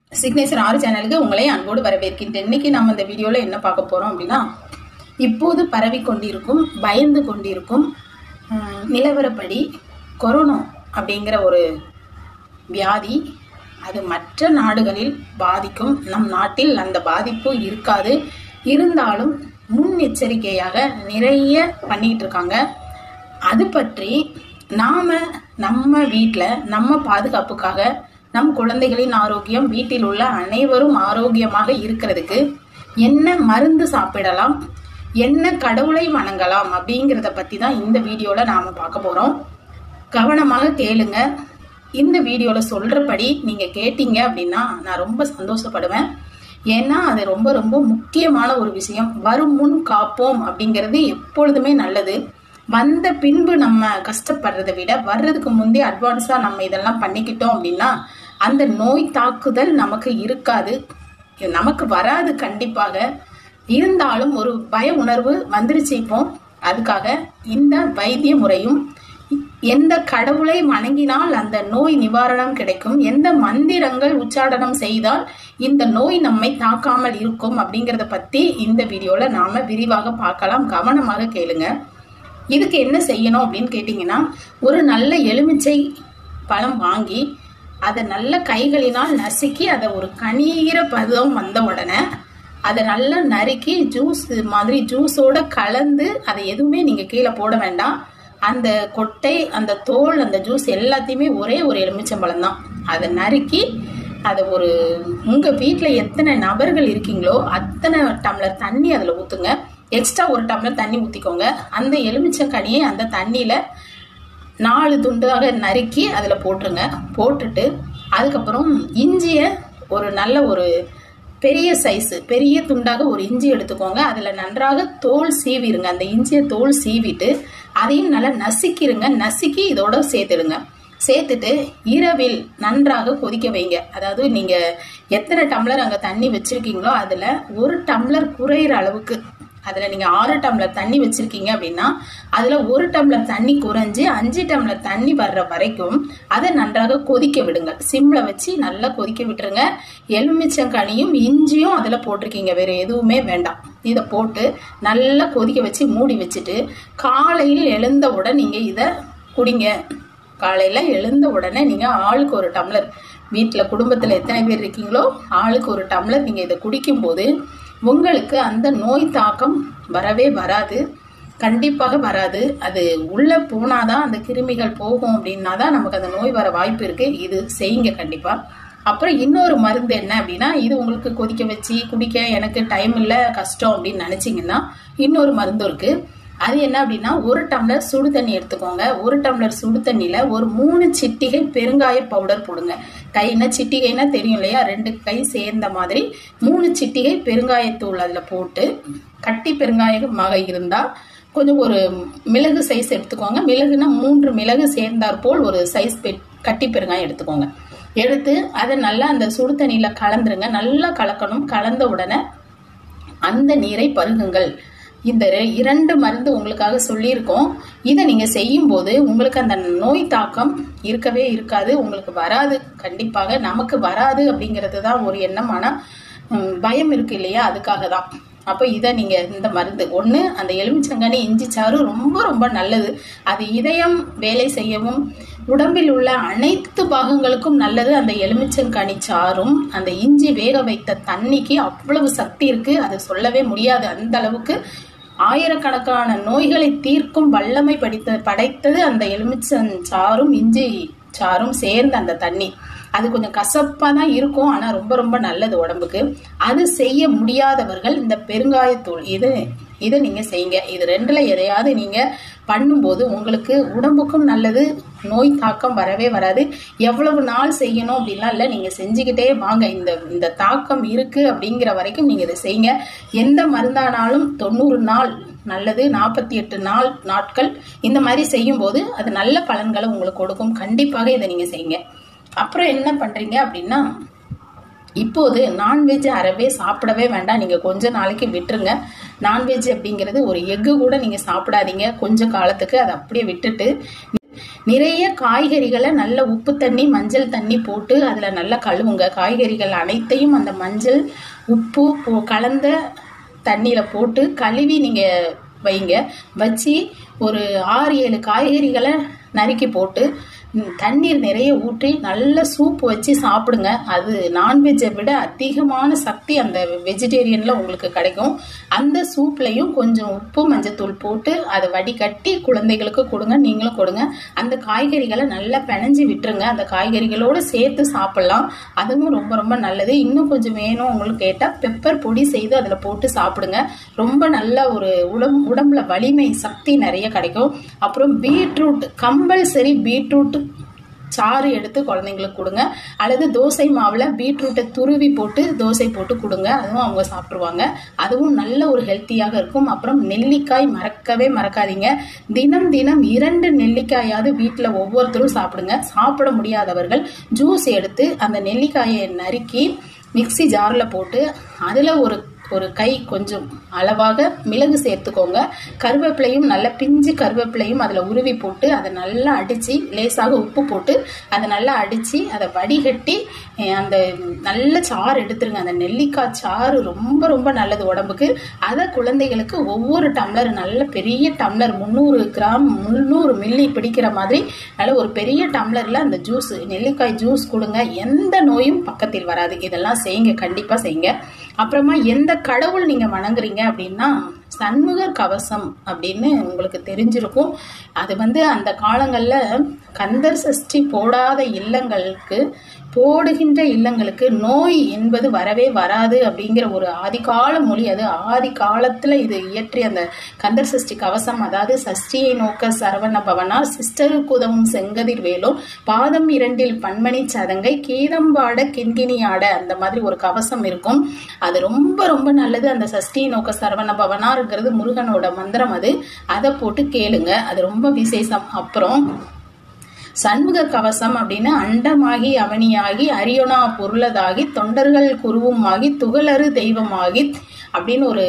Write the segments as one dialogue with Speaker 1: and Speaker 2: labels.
Speaker 1: signature ஆறு சேனலுக்கு உங்களை அன்போடு வரவேற்கின்றேன் இன்னைக்கு நம்ம இந்த வீடியோவில் என்ன பார்க்க போகிறோம் அப்படின்னா இப்போது பரவி கொண்டிருக்கும் பயந்து கொண்டிருக்கும் அஹ், நிலவரப்படி கொரோனா அப்படிங்கிற ஒரு வியாதி அது மற்ற நாடுகளில் பாதிக்கும் நம் நாட்டில் அந்த பாதிப்பு இருக்காது இருந்தாலும் முன்னெச்சரிக்கையாக நிறைய பண்ணிட்டு இருக்காங்க அது பற்றி நாம நம்ம வீட்டில் நம்ம பாதுகாப்புக்காக நம் குழந்தைகளின் ஆரோக்கியம் வீட்டில் உள்ள அனைவரும் ஆரோக்கியமாக இருக்கிறதுக்கு என்ன மருந்து சாப்பிடலாம் என்ன கடவுளை வணங்கலாம் அப்படிங்கிறத பற்றி தான் இந்த வீடியோவில் நாம் பார்க்க போகிறோம் கவனமாக கேளுங்க இந்த வீடியோவில் சொல்கிறபடி நீங்கள் கேட்டீங்க அப்படின்னா நான் ரொம்ப சந்தோஷப்படுவேன் ஏன்னா அது ரொம்ப ரொம்ப முக்கியமான ஒரு விஷயம் வரும் முன் காப்போம் அப்படிங்கிறது எப்பொழுதுமே நல்லது வந்த பின்பு நம்ம கஷ்டப்படுறதை விட வர்றதுக்கு முந்தைய அட்வான்ஸாக நம்ம இதெல்லாம் பண்ணிக்கிட்டோம் அப்படின்னா அந்த நோய் தாக்குதல் நமக்கு இருக்காது இது நமக்கு வராது கண்டிப்பாக இருந்தாலும் ஒரு பய உணர்வு வந்துருச்சு இப்போ அதுக்காக இந்த வைத்திய முறையும் எந்த கடவுளை வணங்கினால் அந்த நோய் நிவாரணம் கிடைக்கும் எந்த மந்திரங்கள் உச்சாடனம் செய்தால் இந்த நோய் நம்மை தாக்காமல் இருக்கும் அப்படிங்கறத பத்தி இந்த வீடியோல நாம விரிவாக பார்க்கலாம் கவனமாக கேளுங்க இதுக்கு என்ன செய்யணும் அப்படின்னு கேட்டிங்கன்னா ஒரு நல்ல எலுமிச்சை பழம் வாங்கி அதை நல்ல கைகளினால் நசுக்கி அதை ஒரு கனீர பதம் வந்த உடனே அதை நல்லா நறுக்கி ஜூஸ் மாதிரி ஜூஸோட கலந்து அதை எதுவுமே நீங்க கீழே போட வேண்டாம் அந்த கொட்டை அந்த தோல் அந்த ஜூஸ் எல்லாத்தையுமே ஒரே ஒரு எலுமிச்சம்பழம் தான் அதை நறுக்கி அதை ஒரு உங்க வீட்டில் எத்தனை நபர்கள் இருக்கீங்களோ அத்தனை டம்ளர் தண்ணி அதில் ஊத்துங்க எக்ஸ்ட்ரா ஒரு டம்ளர் தண்ணி ஊற்றிக்கோங்க அந்த எலுமிச்சங்கனியை அந்த தண்ணியில் நாலு துண்டாக நறுக்கி அதில் போட்டுருங்க போட்டுட்டு அதுக்கப்புறம் இஞ்சியை ஒரு நல்ல ஒரு பெரிய சைஸ் பெரிய துண்டாக ஒரு இஞ்சி எடுத்துக்கோங்க அதில் நன்றாக தோல் சீவிருங்க அந்த இஞ்சியை தோல் சீவிட்டு அதையும் நல்லா நசுக்கிருங்க நசுக்கி இதோட சேர்த்துடுங்க சேர்த்துட்டு இரவில் நன்றாக கொதிக்க வைங்க அதாவது நீங்க எத்தனை டம்ளர் அங்க தண்ணி வச்சிருக்கீங்களோ அதுல ஒரு டம்ளர் குறையிற அளவுக்கு அதுல நீங்க ஆறு டம்ளர் தண்ணி வச்சிருக்கீங்க அப்படின்னா அதுல ஒரு டம்ளர் தண்ணி குறைஞ்சு அஞ்சு டம்ளர் தண்ணி வர்ற வரைக்கும் அதை நன்றாக கொதிக்க விடுங்க சிம்ல வச்சு நல்லா கொதிக்க விட்டுருங்க எலுமிச்சங்கனியும் இஞ்சியும் அதுல போட்டிருக்கீங்க வேற எதுவுமே வேண்டாம் இதை போட்டு நல்லா கொதிக்க வச்சு மூடி வச்சுட்டு காலையில் எழுந்தவுடன் நீங்க இதை குடிங்க காலையில் எழுந்த உடனே நீங்கள் ஆளுக்கு ஒரு டம்ளர் வீட்டில் குடும்பத்தில் எத்தனை பேர் இருக்கீங்களோ ஆளுக்கு ஒரு டம்ளர் நீங்கள் இதை குடிக்கும்போது உங்களுக்கு அந்த நோய் தாக்கம் வரவே வராது கண்டிப்பாக வராது அது உள்ளே போனாதான் அந்த கிருமிகள் போகும் அப்படின்னா தான் நமக்கு அந்த நோய் வர வாய்ப்பு இருக்கு இது செய்யுங்க கண்டிப்பாக அப்புறம் இன்னொரு மருந்து என்ன அப்படின்னா இது உங்களுக்கு கொதிக்க வச்சு குடிக்க எனக்கு டைம் இல்லை கஷ்டம் அப்படின்னு நினச்சிங்கன்னா இன்னொரு மருந்து இருக்கு அது என்ன அப்படின்னா ஒரு டம்ளர் சுடு தண்ணி எடுத்துக்கோங்க ஒரு டம்ளர் சுடு தண்ணியில ஒரு மூணு சிட்டிகை பெருங்காய பவுடர் போடுங்க கைனா சிட்டிகைனா தெரியும் இல்லையா ரெண்டு கை சேர்ந்த மாதிரி மூணு சிட்டிகை பெருங்காயத்தூள் அதில் போட்டு கட்டி பெருங்காயமாக இருந்தால் கொஞ்சம் ஒரு மிளகு சைஸ் எடுத்துக்கோங்க மிளகுனா மூன்று மிளகு சேர்ந்தாற் போல் ஒரு சைஸ் கட்டி பெருங்காயம் எடுத்துக்கோங்க எடுத்து அதை நல்லா அந்த சுடு தண்ணியில் கலந்துருங்க நல்லா கலக்கணும் கலந்த உடனே அந்த நீரை பருகுங்கள் இந்த ரெ- இரண்டு மருந்து உங்களுக்காக சொல்லியிருக்கோம் இதை நீங்க செய்யும் போது உங்களுக்கு அந்த நோய் தாக்கம் இருக்கவே இருக்காது உங்களுக்கு வராது கண்டிப்பாக நமக்கு வராது அப்படிங்கிறது தான் ஒரு எண்ணமான ம், பயம் இருக்கு இல்லையா அதுக்காக தான் அப்போ இதை நீங்க இந்த மருந்து ஒன்று அந்த எலுமிச்சங்கனி இஞ்சி சாறு ரொம்ப ரொம்ப நல்லது அது இதயம் வேலை செய்யவும் உடம்பில் உள்ள அனைத்து பாகங்களுக்கும் நல்லது அந்த எலுமிச்சங்கனி சாறும் அந்த இஞ்சி வேக வைத்த தண்ணிக்கு அவ்வளவு சக்தி இருக்கு அது சொல்லவே முடியாது அந்த அளவுக்கு ஆயிரக்கணக்கான நோய்களை தீர்க்கும் வல்லமை படித்த படைத்தது அந்த எலுமிச்சன் சாறும் இஞ்சி சாறும் சேர்ந்த அந்த தண்ணி அது கொஞ்சம் கசப்பா தான் இருக்கும் ஆனா ரொம்ப ரொம்ப நல்லது உடம்புக்கு அது செய்ய முடியாதவர்கள் இந்த பெருங்காயத்தூள் இது இதை நீங்க செய்யுங்க இது ரெண்டுல எதையாவது நீங்க பண்ணும்போது உங்களுக்கு உடம்புக்கும் நல்லது நோய் தாக்கம் வரவே வராது எவ்வளவு நாள் செய்யணும் அப்படின்லாம் இல்லை நீங்க செஞ்சுக்கிட்டே வாங்க இந்த இந்த தாக்கம் இருக்கு அப்படிங்கிற வரைக்கும் நீங்க இதை செய்யுங்க எந்த மருந்தானாலும் தொண்ணூறு நாள் நல்லது நாற்பத்தி எட்டு நாள் நாட்கள் இந்த மாதிரி செய்யும் போது அது நல்ல பலன்களை உங்களுக்கு கொடுக்கும் கண்டிப்பாக இதை நீங்க செய்யுங்க அப்புறம் என்ன பண்றீங்க அப்படின்னா இப்போது நான்வெஜ் அறவே சாப்பிடவே வேண்டாம் நீங்கள் கொஞ்ச நாளைக்கு விட்டுருங்க நான்வெஜ் அப்படிங்கிறது ஒரு எக்கு கூட நீங்கள் சாப்பிடாதீங்க கொஞ்ச காலத்துக்கு அதை அப்படியே விட்டுட்டு நிறைய காய்கறிகளை நல்ல உப்பு தண்ணி மஞ்சள் தண்ணி போட்டு அதில் நல்லா கழுவுங்க காய்கறிகள் அனைத்தையும் அந்த மஞ்சள் உப்பு போ- கலந்த தண்ணியில் போட்டு கழுவி நீங்கள் வைங்க வச்சு ஒரு ஆறு ஏழு காய்கறிகளை நறுக்கி போட்டு ம், தண்ணீர் நிறைய ஊற்றி நல்ல சூப் வச்சு சாப்பிடுங்க அது நான்வெஜ்ஜை விட அதிகமான சக்தி அந்த வெஜிடேரியனில் உங்களுக்கு கிடைக்கும் அந்த சூப்லையும் கொஞ்சம் உப்பு மஞ்சத்தூள் போட்டு அதை வடிகட்டி குழந்தைகளுக்கு கொடுங்க நீங்களும் கொடுங்க அந்த காய்கறிகளை நல்லா பிணைஞ்சு விட்டுருங்க அந்த காய்கறிகளோடு சேர்த்து சாப்பிடலாம் அதுவும் ரொம்ப ரொம்ப நல்லது இன்னும் கொஞ்சம் வேணும் உங்களுக்கு கேட்டால் பெப்பர் பொடி செய்து அதில் போட்டு சாப்பிடுங்க ரொம்ப நல்ல ஒரு உடம் உடம்புல வலிமை சக்தி நிறைய கிடைக்கும் அப்புறம் பீட்ரூட் கம்பல்சரி பீட்ரூட் சாறு எடுத்து குழந்தைங்களுக்கு கொடுங்க அல்லது தோசை மாவில் பீட்ரூட்டை துருவி போட்டு தோசை போட்டு கொடுங்க அதுவும் அவங்க சாப்பிட்ருவாங்க அதுவும் நல்ல ஒரு ஹெல்த்தியாக இருக்கும் அப்புறம் நெல்லிக்காய் மறக்கவே மறக்காதீங்க தினம் தினம் இரண்டு நெல்லிக்காயாவது வீட்டில் ஒவ்வொருத்தரும் சாப்பிடுங்க சாப்பிட முடியாதவர்கள் ஜூஸ் எடுத்து அந்த நெல்லிக்காயை நறுக்கி மிக்ஸி ஜாரில் போட்டு அதில் ஒரு ஒரு கை கொஞ்சம் அளவாக மிளகு சேர்த்துக்கோங்க கருவேப்பிலையும் நல்ல பிஞ்சு கருவேப்பிலையும் அதில் உருவி போட்டு அதை நல்லா அடித்து லேசாக உப்பு போட்டு அதை நல்லா அடித்து அதை வடிகட்டி அஹ், அந்த நல்ல சாறு எடுத்துருங்க அந்த நெல்லிக்காய் சாறு ரொம்ப ரொம்ப நல்லது உடம்புக்கு அதை குழந்தைகளுக்கு ஒவ்வொரு டம்ளர் நல்ல பெரிய டம்ளர் முந்நூறு கிராம் முந்நூறு மில்லி பிடிக்கிற மாதிரி நல்ல ஒரு பெரிய டம்ளரில் அந்த ஜூஸ் நெல்லிக்காய் ஜூஸ் கொடுங்க எந்த நோயும் பக்கத்தில் வராது இதெல்லாம் செய்யுங்க கண்டிப்பாக செய்யுங்க அப்புறமா எந்த கடவுள் நீங்கள் வணங்குறீங்க அப்படின்னா சண்முகர் கவசம் அப்படின்னு உங்களுக்கு தெரிஞ்சிருக்கும் அது வந்து அந்த காலங்களில் கந்தர் சஷ்டி போடாத இல்லங்களுக்கு போடுகின்ற இல்லங்களுக்கு நோய் என்பது வரவே வராது அப்படிங்கிற ஒரு ஆதிகால மொழி அது ஆதி காலத்தில் இது இயற்றிய அந்த கந்தர் சஷ்டி கவசம் அதாவது சஷ்டியை நோக்க சரவண பவனார் சிஸ்டருக்கு உதவும் செங்கதிர் வேலும் பாதம் இரண்டில் பன்மணி சதங்கை கீதம்பாட கிண்கிணியாட அந்த மாதிரி ஒரு கவசம் இருக்கும் அது ரொம்ப ரொம்ப நல்லது அந்த சஷ்டியை நோக்க சரவண பவனாருங்கிறது முருகனோட மந்திரம் அது அதை போட்டு கேளுங்க அது ரொம்ப விசேஷம் அப்புறம் சண்முக கவசம் அப்படின்னு அண்டமாகி அவனியாகி அரியொனா பொருளதாகி தொண்டர்கள் குருவுமாகி துகளறு தெய்வமாகி அப்படின்னு ஒரு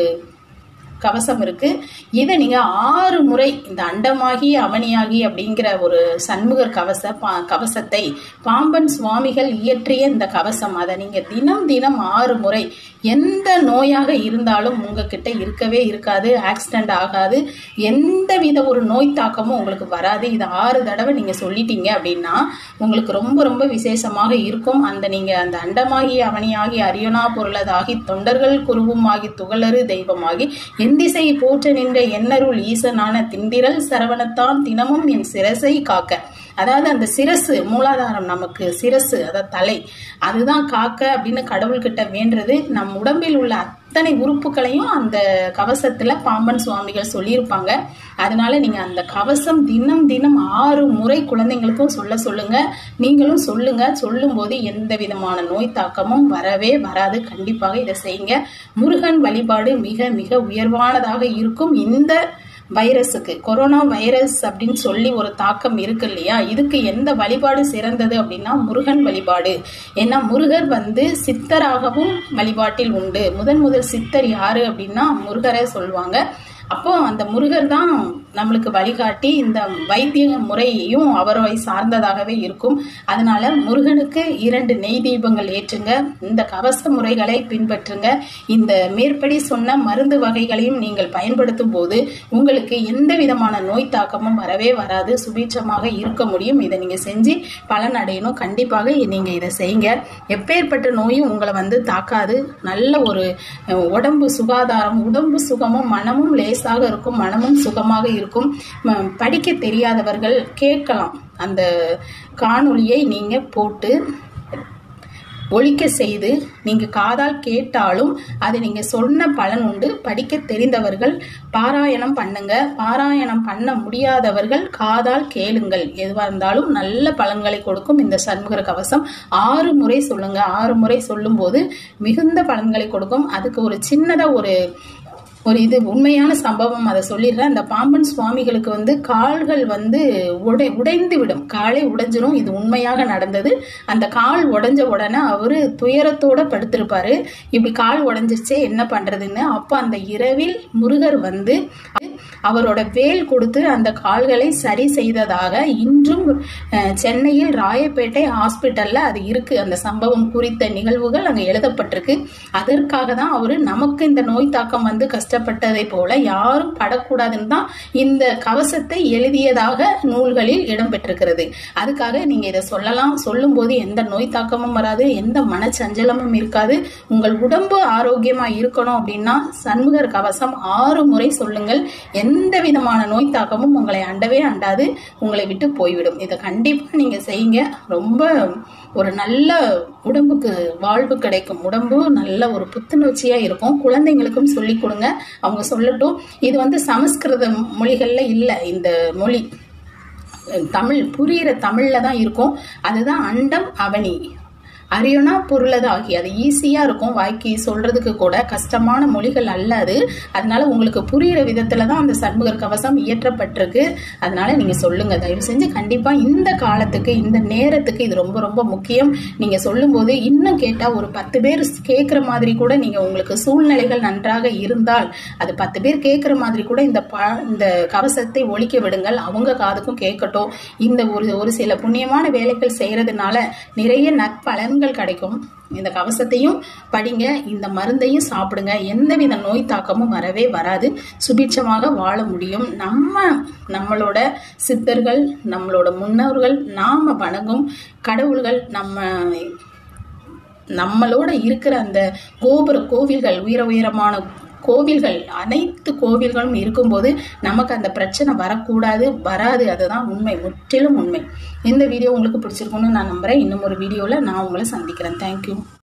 Speaker 1: கவசம் இருக்கு இதை நீங்க ஆறு முறை இந்த அண்டமாகி அவனியாகி அப்படிங்கிற ஒரு சண்முகர் கவச பா கவசத்தை பாம்பன் சுவாமிகள் இயற்றிய இந்த கவசம் அதை நீங்க தினம் தினம் ஆறு முறை எந்த நோயாக இருந்தாலும் உங்ககிட்ட இருக்கவே இருக்காது ஆக்சிடென்ட் ஆகாது எந்த வித ஒரு நோய் தாக்கமும் உங்களுக்கு வராது இது ஆறு தடவை நீங்க சொல்லிட்டீங்க அப்படின்னா உங்களுக்கு ரொம்ப ரொம்ப விசேஷமாக இருக்கும் அந்த நீங்க அந்த அண்டமாகி அவனியாகி அரியனா பொருளதாகி தொண்டர்கள் குருவுமாகி துகளறு தெய்வமாகி எந்திசை போற்ற நின்ற எண்ணருள் ஈசனான திண்டிரல் சரவணத்தான் தினமும் என் சிரசை காக்க அதாவது அந்த சிரசு மூலாதாரம் நமக்கு சிரசு அதாவது தலை அதுதான் காக்க அப்படின்னு கடவுள்கிட்ட வேண்டுறது நம் உடம்பில் உள்ள அத்தனை உறுப்புகளையும் அந்த கவசத்துல பாம்பன் சுவாமிகள் சொல்லியிருப்பாங்க அதனால நீங்க அந்த கவசம் தினம் தினம் ஆறு முறை குழந்தைங்களுக்கும் சொல்ல சொல்லுங்க நீங்களும் சொல்லுங்க சொல்லும்போது எந்த விதமான நோய் தாக்கமும் வரவே வராது கண்டிப்பாக இதை செய்யுங்க முருகன் வழிபாடு மிக மிக உயர்வானதாக இருக்கும் இந்த வைரஸுக்கு கொரோனா வைரஸ் அப்படின்னு சொல்லி ஒரு தாக்கம் இருக்கு இல்லையா இதுக்கு எந்த வழிபாடு சிறந்தது அப்படின்னா முருகன் வழிபாடு ஏன்னா முருகர் வந்து சித்தராகவும் வழிபாட்டில் உண்டு முதன் முதல் சித்தர் யாரு அப்படின்னா முருகரை சொல்லுவாங்க அப்போ அந்த முருகர் தான் நம்மளுக்கு வழிகாட்டி இந்த வைத்திய முறையையும் அவரை சார்ந்ததாகவே இருக்கும் அதனால முருகனுக்கு இரண்டு நெய் தீபங்கள் ஏற்றுங்க இந்த கவச முறைகளை பின்பற்றுங்க இந்த மேற்படி சொன்ன மருந்து வகைகளையும் நீங்கள் பயன்படுத்தும் போது உங்களுக்கு எந்த விதமான நோய் தாக்கமும் வரவே வராது சுபீட்சமாக இருக்க முடியும் இதை நீங்க செஞ்சு பலன் அடையணும் கண்டிப்பாக நீங்க இதை செய்யுங்க எப்பேற்பட்ட நோயும் உங்களை வந்து தாக்காது நல்ல ஒரு அஹ், உடம்பு சுகாதாரம் உடம்பு சுகமும் மனமும் லேசாக இருக்கும் மனமும் சுகமாக இருக்கும் ம- படிக்க தெரியாதவர்கள் கேட்கலாம் அந்த காணொளியை நீங்க போட்டு ஒழிக்க செய்து நீங்க காதால் கேட்டாலும் அது நீங்க சொன்ன பலன் உண்டு படிக்க தெரிந்தவர்கள் பாராயணம் பண்ணுங்க பாராயணம் பண்ண முடியாதவர்கள் காதால் கேளுங்கள் எதுவாக இருந்தாலும் நல்ல பலன்களை கொடுக்கும் இந்த சண்முகர கவசம் ஆறு முறை சொல்லுங்க ஆறு முறை சொல்லும்போது மிகுந்த பலன்களை கொடுக்கும் அதுக்கு ஒரு சின்னதா ஒரு ஒரு இது உண்மையான சம்பவம் அதை சொல்லிடுறேன் அந்த பாம்பன் சுவாமிகளுக்கு வந்து கால்கள் வந்து உடை உடைந்து விடும் காலே உடைஞ்சிரும் இது உண்மையாக நடந்தது அந்த கால் உடைஞ்ச உடனே அவரு துயரத்தோட படுத்திருப்பாரு இப்படி கால் உடைஞ்சிருச்சே என்ன பண்றதுன்னு அப்போ அந்த இரவில் முருகர் வந்து அவரோட வேல் கொடுத்து அந்த கால்களை சரி செய்ததாக இன்றும் அஹ், சென்னையில் ராயப்பேட்டை ஹாஸ்பிட்டல்ல அது இருக்கு அந்த சம்பவம் குறித்த நிகழ்வுகள் அங்க எழுதப்பட்டிருக்கு அதற்காக தான் அவரு நமக்கு இந்த நோய் தாக்கம் வந்து கஷ்டப்பட்டதை போல யாரும் படக்கூடாதுன்னு தான் இந்த கவசத்தை எழுதியதாக நூல்களில் இடம்பெற்றிருக்கிறது அதுக்காக நீங்க இதை சொல்லலாம் சொல்லும்போது எந்த நோய் தாக்கமும் வராது எந்த மனச்சஞ்சலமும் இருக்காது உங்கள் உடம்பு ஆரோக்கியமா இருக்கணும் அப்படின்னா சண்முகர் கவசம் ஆறு முறை சொல்லுங்கள் எந்த விதமான நோய் தாக்கமும் உங்களை அண்டவே அண்டாது உங்களை விட்டு போய்விடும் இதை கண்டிப்பா நீங்க செய்யுங்க ரொம்ப ஒரு நல்ல உடம்புக்கு வாழ்வு கிடைக்கும் உடம்பு நல்ல ஒரு புத்துணர்ச்சியா இருக்கும் குழந்தைங்களுக்கும் சொல்லி கொடுங்க அவங்க சொல்லட்டும் இது வந்து சமஸ்கிருத மொழிகள்ல இல்லை இந்த மொழி தமிழ் புரியிற தமிழ்ல தான் இருக்கும் அதுதான் அண்டம் அவனி அரியனா பொருளது ஆகி அது ஈஸியா இருக்கும் வாய்க்கு சொல்றதுக்கு கூட கஷ்டமான மொழிகள் அல்ல அது அதனால உங்களுக்கு புரியிற விதத்துல தான் அந்த சண்முகர் கவசம் இயற்றப்பட்டிருக்கு அதனால நீங்க சொல்லுங்க தயவு செஞ்சு கண்டிப்பா இந்த காலத்துக்கு இந்த நேரத்துக்கு இது ரொம்ப ரொம்ப முக்கியம் நீங்க சொல்லும்போது இன்னும் கேட்டா ஒரு பத்து பேர் கேட்குற மாதிரி கூட நீங்க உங்களுக்கு சூழ்நிலைகள் நன்றாக இருந்தால் அது பத்து பேர் கேட்குற மாதிரி கூட இந்த ப இந்த கவசத்தை ஒழிக்க விடுங்கள் அவங்க காதுக்கும் கேட்கட்டும் இந்த ஒரு ஒரு சில புண்ணியமான வேலைகள் செய்யறதுனால நிறைய நற்பலன்கள் கிடைக்கும் இந்த கவசத்தையும் படிங்க இந்த மருந்தையும் சாப்பிடுங்க எந்தவித நோய் தாக்கமும் வரவே வராது சுபிட்சமாக வாழ முடியும் நம்ம நம்மளோட சித்தர்கள் நம்மளோட முன்னோர்கள் நாம வணங்கும் கடவுள்கள் நம்ம நம்மளோட இருக்கிற அந்த கோபுர கோவில்கள் உயர உயரமான கோவில்கள் அனைத்து கோவில்களும் இருக்கும்போது நமக்கு அந்த பிரச்சனை வரக்கூடாது வராது அதுதான் உண்மை முற்றிலும் உண்மை இந்த வீடியோ உங்களுக்கு பிடிச்சிருக்கும்னு நான் நம்புறேன் இன்னும் ஒரு வீடியோவில் நான் உங்களை சந்திக்கிறேன் தேங்க்யூ